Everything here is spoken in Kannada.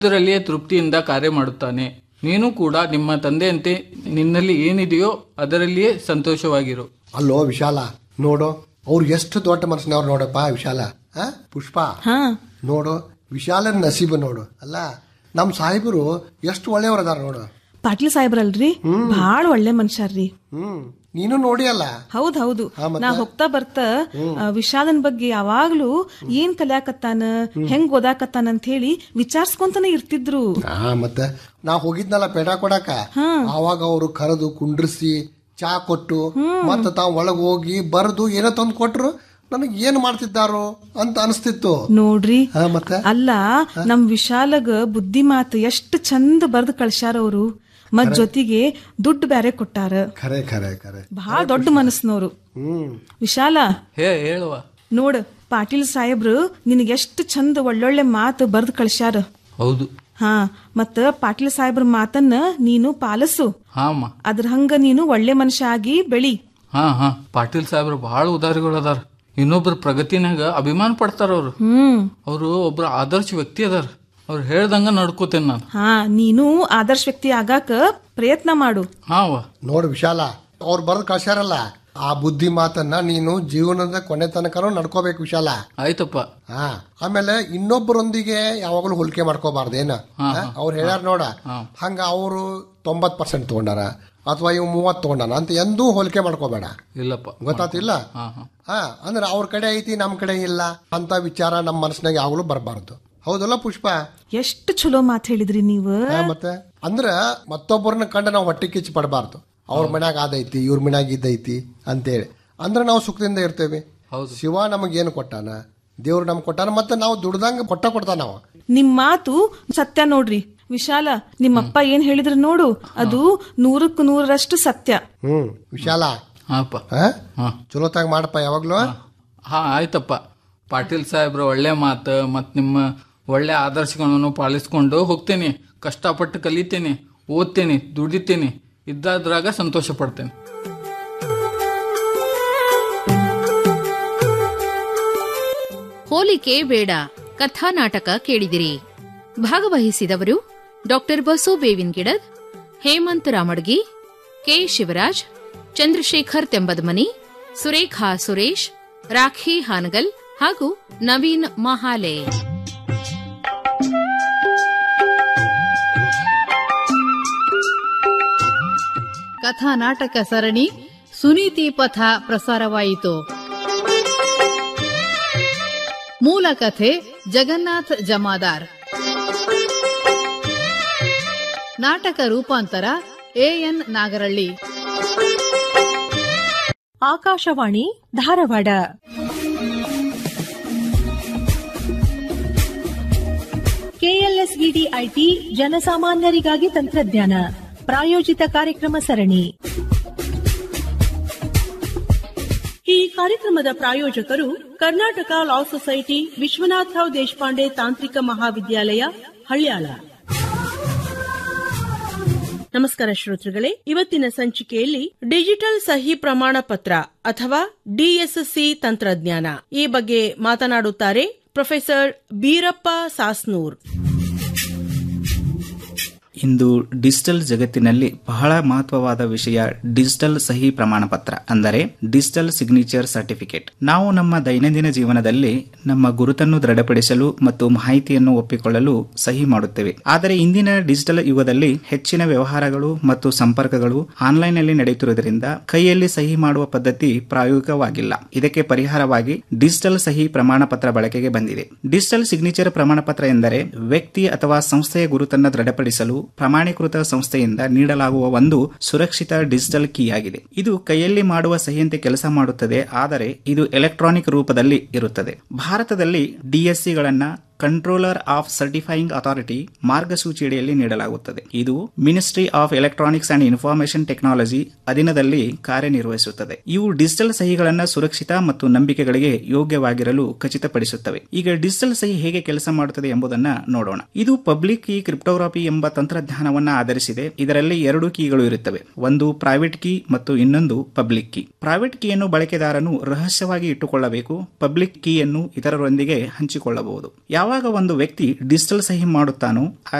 ಅದರಲ್ಲಿಯೇ ತೃಪ್ತಿಯಿಂದ ಕಾರ್ಯ ಮಾಡುತ್ತಾನೆ ನೀನು ಕೂಡ ನಿಮ್ಮ ತಂದೆಯಂತೆ ನಿನ್ನಲ್ಲಿ ಏನಿದೆಯೋ ಅದರಲ್ಲಿಯೇ ಸಂತೋಷವಾಗಿರು ಅಲ್ಲೋ ವಿಶಾಲ ನೋಡು ಅವ್ರು ಎಷ್ಟು ದೊಡ್ಡ ಮನಸ್ಸಿನವ್ರು ನೋಡಪ್ಪ ವಿಶಾಲ ಆ? ಪುಷ್ಪ ಹಾ ನೋಡು ವಿಶಾಲನ ನಸೀಬು ನೋಡು ಅಲ್ಲ ನಮ್ಮ ಸಾಹೇಬರು ಎಷ್ಟು ಒಳ್ಳೆಯವ್ರು ಅದಾರ ನೋಡು ಪಾಟೀಲ್ ಸಾಹೇಬ್ರಲ್ರಿ ಬಾಳ ಒಳ್ಳೆ ಮನುಷ್ಯರ್ರಿ ಹ್ಮ್ ನೀನು ನೋಡಿ ಅಲ್ಲ ಹೌದ್ ಹೌದು ನಾ ಹೋಗ್ತಾ ಬರ್ತಾ ಆ, ವಿಷಾದನ್ ಬಗ್ಗೆ ಯಾವಾಗ್ಲೂ ಏನ್ ಕಲ್ಯಾಕತ್ತಾನ ಹೆಂಗ್ ಓದಾಕತ್ತಾನ ಅಂತ ಹೇಳಿ ವಿಚಾರಿಸ್ಕೊಂತಾನೆ ಇರ್ತಿದ್ರು ಹಾ ಮತ್ತೆ ನಾ ಹೋಗಿದ್ನಲ್ಲ ಪೇಡ ಕೊಡಾಕ ಆವಾಗ ಅವರು ಕರೆದು ಕುಂಡ್ರಿಸಿ ಚಾ ಕೊಟ್ಟು ಮತ್ತ ತಾವ್ ಒಳಗ್ ಹೋಗಿ ಬರೆದು ಏನೋ ತಂದು ಕೊಟ್ರು ನನಗೆ ಏನ್ ಮಾಡ್ತಿದ್ದಾರೋ ಅಂತ ಅನಿಸ್ತಿತ್ತು ನೋಡ್ರಿ ಹಾ ಮತ್ತೆ ಅಲ್ಲ ನಮ್ ವಿಶಾಲಗ ಬುದ್ಧಿ ಮಾತು ಎಷ್ಟ್ ಚಂದ ಬರ್ದ್ ಕಳ್ಸ್ಯಾರ ಅವರು ಮತ್ ಜೊತೆಗೆ ದುಡ್ಡು ಬ್ಯಾರೆ ಕೊಟ್ಟಾರ ಖರೆ ಖರೆ ಖರೆ ಬಹಳ ದೊಡ್ಡ ಮನಸ್ನವ್ರು ಹ್ಮ್ ವಿಶಾಲ ಹೇ ಹೇಳುವ ನೋಡ್ ಪಾಟೀಲ್ ಸಾಹೇಬ್ರು ನಿನಗೆ ಎಷ್ಟು ಚಂದ ಒಳ್ಳೊಳ್ಳೆ ಮಾತು ಬರ್ದ್ ಕಳ್ಸ್ಯಾರ ಹೌದು ಹಾ ಮತ್ತ ಪಾಟೀಲ್ ಸಾಹೇಬ್ರ ಮಾತನ್ನ ನೀನು ಪಾಲಿಸು ಹಾ ಅಮ್ಮ ಅದ್ರ ಹಂಗ ನೀನು ಒಳ್ಳೆ ಮನುಷ್ಯ ಆಗಿ ಬೆಳಿ ಹಾ ಹಾ ಪಾಟೀಲ್ ಸಾಹೇಬ್ರು ಬಹಳ ಉದಾರಿಗಳು ಅದಾರ ಇನ್ನೊಬ್ರ ಪ್ರಗತಿನಾಗ ಅಭಿಮಾನ ಪಡ್ತಾರ ಅವ್ರು ಹ್ಮ್ ಅವರು ಒಬ್ರು ಆದರ್ಶ ವ್ಯಕ್ತಿ ಅದಾರ ಅವ್ರು ಹೇಳ್ದಂಗ ನಡ್ಕೋತೇನೆ ನಾನು ಹಾ ನೀನು ಆದರ್ಶ ವ್ಯಕ್ತಿ ಆಗಾಕ ಪ್ರಯತ್ನ ಮಾಡು ಹಾ ಅವ್ವ ನೋಡು ವಿಶಾಲ ಅವ್ರು ಬರೆದು ಕಳ್ಸ್ಯಾರಲ್ಲ ಆ ಬುದ್ಧಿ ಮಾತನ್ನ ನೀನು ಜೀವನದ ಕೊನೆ ತನಕನೂ ನಡ್ಕೋಬೇಕು ವಿಶಾಲ ಆಯ್ತಪ್ಪ ಹಾ ಆಮೇಲೆ ಇನ್ನೊಬ್ಬರೊಂದಿಗೆ ಯಾವಾಗಲೂ ಹೋಲಿಕೆ ಮಾಡ್ಕೋಬಾರ್ದೇನ ಅವ್ರು ಹೇಳ್ಯಾರ ನೋಡ ಹಂಗ ಅವರು ತೊಂಬತ್ ಪರ್ಸೆಂಟ್ ತಗೊಂಡಾರ ಅಥವಾ ಇವ್ ಮೂವತ್ ತಗೊಂಡಾನ ಅಂತ ಎಂದೂ ಹೋಲಿಕೆ ಮಾಡ್ಕೋಬೇಡ ಇಲ್ಲಪ್ಪ ಗೊತ್ತಾತಿಲ್ಲ ಹಾ ಹಾ ಹಾ ಅಂದ್ರೆ ಅವ್ರ ಕಡೆ ಐತಿ ನಮ್ ಕಡೆ ಇಲ್ಲ ಅಂತ ವಿಚಾರ ನಮ್ಮ ಮನಸ್ಸಿನಾಗ ಯಾವಾಗಲೂ ಬರಬಾರ್ದು ಹೌದಲ್ಲ ಪುಷ್ಪ ಎಷ್ಟು ಚಲೋ ಮಾತು ಹೇಳಿದ್ರಿ ನೀವು ಹಾ, ಮತ್ತೆ ಅಂದ್ರ ಮತ್ತೊಬ್ಬರನ್ನ ಕಂಡು ನಾವು ಹೊಟ್ಟೆ ಕಿಚ್ಚು ಪಡಬಾರ್ದು ಅವ್ರ ಮನ್ಯಾಗ ಅದೈತಿ ಇವ್ರ ಮನ್ಯಾಗ ಇದ್ದೈತಿ ಅಂತೇಳಿ ಅಂದ್ರೆ ನಾವು ಸುಖದಿಂದ ಇರ್ತೇವೆ ಹೌದು. ಶಿವ ನಮಗೇನು ಕೊಟ್ಟಾನ ದೇವ್ರು ನಮ್ಗೆ ಕೊಟ್ಟಾನ ಮತ್ತೆ ನಾವು ದುಡ್ದಂಗ ಕೊಟ್ಟ ಕೊಡ್ತಾನ ನಾವು ನಿಮ್ ಮಾತು ಸತ್ಯ ನೋಡ್ರಿ ವಿಶಾಲ ನಿಮ್ಮಪ್ಪ ಏನ್ ಹೇಳಿದ್ರು ನೋಡು ಅದು ನೂರಕ್ಕೂ ನೂರರಷ್ಟು ಸತ್ಯ ಹ್ಮ್ ವಿಶಾಲ ಹಾಪ್ಪ ಹಾ ಹಾ ಚಲೋತಾಗ ಮಾಡಪ್ಪ ಯಾವಾಗ್ಲೂ ಹಾ ಆಯ್ತಪ್ಪ ಪಾಟೀಲ್ ಸಾಹೇಬ್ರ ಒಳ್ಳೆ ಮಾತು ಮತ್ತು ನಿಮ್ಮ ಒಳ್ಳೆ ಆದರ್ಶಗಳನ್ನು ಪಾಲಿಸ್ಕೊಂಡು ಹೋಗ್ತೇನೆ ಕಷ್ಟಪಟ್ಟು ಕಲಿತೇನೆ ಓದ್ತೇನೆ ದುಡಿತೇನೆ ಇದ್ದಾದ್ರಾಗ ಸಂತೋಷ ಪಡ್ತೇನೆ ಹೋಲಿಕೆ ಬೇಡ ಕಥಾನಾಟಕ ಕೇಳಿದಿರಿ ಭಾಗವಹಿಸಿದವರು ಡಾಕ್ಟರ್ ಬಸು ಬೇವಿನ್ ಗಿಡದ್ ಹೇಮಂತ್ ರಾಮಡ್ಗಿ ಕೆ ಶಿವರಾಜ್ ಚಂದ್ರಶೇಖರ್ ತೆಂಬದಮನಿ ಸುರೇಖಾ ಸುರೇಶ್ ರಾಖಿ ಹಾನಗಲ್ ಹಾಗೂ ನವೀನ್ ಮಹಾಲೆ ಕಥಾನಾಟಕ ಸರಣಿ ಸುನೀತಿ ಪಥ ಪ್ರಸಾರವಾಯಿತು ಮೂಲ ಕಥೆ ಜಗನ್ನಾಥ್ ಜಮಾದಾರ್ ನಾಟಕ ರೂಪಾಂತರ AN Nagaralli Akashvani Dharwad KLSVD IT ಜನಸಾಮಾನ್ಯರಿಗಾಗಿ ತಂತ್ರಜ್ಞಾನ ಪ್ರಾಯೋಜಿತ ಕಾರ್ಯಕ್ರಮ ಸರಣಿ ಈ ಕಾರ್ಯಕ್ರಮದ ಪ್ರಾಯೋಜಕರು ಕರ್ನಾಟಕ ಲಾ ಸೊಸೈಟಿ ವಿಶ್ವನಾಥರಾವ್ ದೇಶಪಾಂಡೆ ತಾಂತ್ರಿಕ ಮಹಾವಿದ್ಯಾಲಯ ಹಳ್ಯಾಳ ನಮಸ್ಕಾರ ಶ್ರೋತೃಗಳೇ ಇವತ್ತಿನ ಸಂಚಿಕೆಯಲ್ಲಿ ಡಿಜಿಟಲ್ ಸಹಿ ಪ್ರಮಾಣ ಪತ್ರ ಅಥವಾ ಡಿಎಸ್ಸಿ ತಂತ್ರಜ್ಞಾನ ಈ ಬಗ್ಗೆ ಮಾತನಾಡುತ್ತಾರೆ ಪ್ರೊಫೆಸರ್ ಬೀರಪ್ಪ ಸಾಸ್ನೂರ್ ಇಂದು ಡಿಜಿಟಲ್ ಜಗತ್ತಿನಲ್ಲಿ ಬಹಳ ಮಹತ್ವವಾದ ವಿಷಯ ಡಿಜಿಟಲ್ ಸಹಿ ಪ್ರಮಾಣ ಪತ್ರ ಅಂದರೆ ಡಿಜಿಟಲ್ ಸಿಗ್ನೇಚರ್ ಸರ್ಟಿಫಿಕೇಟ್ ನಾವು ನಮ್ಮ ದೈನಂದಿನ ಜೀವನದಲ್ಲಿ ನಮ್ಮ ಗುರುತನ್ನು ದೃಢಪಡಿಸಲು ಮತ್ತು ಮಾಹಿತಿಯನ್ನು ಒಪ್ಪಿಕೊಳ್ಳಲು ಸಹಿ ಮಾಡುತ್ತೇವೆ ಆದರೆ ಇಂದಿನ ಡಿಜಿಟಲ್ ಯುಗದಲ್ಲಿ ಹೆಚ್ಚಿನ ವ್ಯವಹಾರಗಳು ಮತ್ತು ಸಂಪರ್ಕಗಳು ಆನ್ಲೈನ್ ನಲ್ಲಿ ನಡೆಯುತ್ತಿರುವುದರಿಂದ ಕೈಯಲ್ಲಿ ಸಹಿ ಮಾಡುವ ಪದ್ಧತಿ ಪ್ರಾಯೋಗಿಕವಾಗಿಲ್ಲ ಇದಕ್ಕೆ ಪರಿಹಾರವಾಗಿ ಡಿಜಿಟಲ್ ಸಹಿ ಪ್ರಮಾಣ ಪತ್ರ ಬಳಕೆಗೆ ಬಂದಿದೆ ಡಿಜಿಟಲ್ ಸಿಗ್ನೇಚರ್ ಪ್ರಮಾಣ ಪತ್ರ ಎಂದರೆ ವ್ಯಕ್ತಿ ಅಥವಾ ಸಂಸ್ಥೆಯ ಗುರುತನ್ನು ದೃಢಪಡಿಸಲು ಪ್ರಮಾಣೀಕೃತ ಸಂಸ್ಥೆಯಿಂದ ನೀಡಲಾಗುವ ಒಂದು ಸುರಕ್ಷಿತ ಡಿಜಿಟಲ್ ಕೀ ಆಗಿದೆ ಇದು ಕೈಯಲ್ಲಿ ಮಾಡುವ ಸಹಿಯಂತೆ ಕೆಲಸ ಮಾಡುತ್ತದೆ ಆದರೆ ಇದು ಎಲೆಕ್ಟ್ರಾನಿಕ್ ರೂಪದಲ್ಲಿ ಇರುತ್ತದೆ ಭಾರತದಲ್ಲಿ ಡಿಎಸ್ಸಿಗಳನ್ನ ಕಂಟ್ರೋಲರ್ ಆಫ್ ಸರ್ಟಿಫೈಯಿಂಗ್ ಅಥಾರಿಟಿ ಮಾರ್ಗಸೂಚಿಯಡಿಯಲ್ಲಿ ನೀಡಲಾಗುತ್ತದೆ ಇದು ministry of electronics and information technology ಅಧೀನದಲ್ಲಿ ಕಾರ್ಯನಿರ್ವಹಿಸುತ್ತದೆ ಇವು ಡಿಜಿಟಲ್ ಸಹಿಗಳನ್ನು ಸುರಕ್ಷಿತ ಮತ್ತು ನಂಬಿಕೆಗಳಿಗೆ ಯೋಗ್ಯವಾಗಿರಲು ಖಚಿತಪಡಿಸುತ್ತವೆ ಈಗ ಡಿಜಿಟಲ್ ಸಹಿ ಹೇಗೆ ಕೆಲಸ ಮಾಡುತ್ತದೆ ಎಂಬುದನ್ನ ನೋಡೋಣ ಇದು ಪಬ್ಲಿಕ್ ಕೀ ಕ್ರಿಪ್ಟೋಗ್ರಫಿ ಎಂಬ ತಂತ್ರಜ್ಞಾನವನ್ನ ಆಧರಿಸಿದೆ ಇದರಲ್ಲಿ ಎರಡು ಕೀಗಳು ಇರುತ್ತವೆ ಒಂದು ಪ್ರೈವೇಟ್ ಕೀ ಮತ್ತು ಇನ್ನೊಂದು ಪಬ್ಲಿಕ್ ಕೀ ಪ್ರೈವೇಟ್ ಕೀಯನ್ನು ಬಳಕೆದಾರನು ರಹಸ್ಯವಾಗಿ ಇಟ್ಟುಕೊಳ್ಳಬೇಕು ಪಬ್ಲಿಕ್ ಕೀಯನ್ನು ಇತರರೊಂದಿಗೆ ಹಂಚಿಕೊಳ್ಳಬಹುದು ಯಾವಾಗ ಯಾವಾಗ ಒಂದು ವ್ಯಕ್ತಿ ಡಿಜಿಟಲ್ ಸಹಿ ಮಾಡುತ್ತಾನೋ